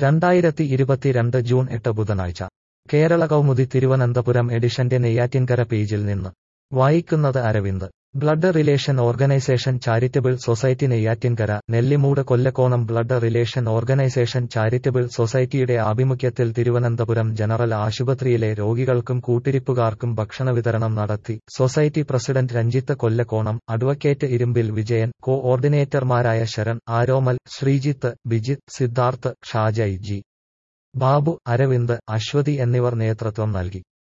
രണ്ടായിരത്തി ഇരുപത്തിരണ്ട് ജൂൺ എട്ട് ബുധനാഴ്ച കേരള കൗമുദി തിരുവനന്തപുരം എഡിഷന്റെ നെയ്യാറ്റിൻകര പേജിൽ നിന്ന് വായിക്കുന്നത് Aravind blood relation organisation charitable society Neyyattinkara Nellimoodu Kollakkonam blood relation organisation charitable സൊസൈറ്റിയുടെ ആഭിമുഖ്യത്തിൽ തിരുവനന്തപുരം ജനറൽ ആശുപത്രിയിലെ രോഗികൾക്കും കൂട്ടിരിപ്പുകാർക്കും ഭക്ഷണ വിതരണം നടത്തി society president Ranjith Kollakkonam advocate Irumbil Vijayan co ഓർഡിനേറ്റർമാരായ ശരൺ ആരോമൽ ശ്രീജിത്ത് ബിജിത്ത് സിദ്ധാർത്ഥ് ഷാജയ് ജി ബാബു അരവിന്ദ് അശ്വതി എന്നിവർ നേതൃത്വം നൽകി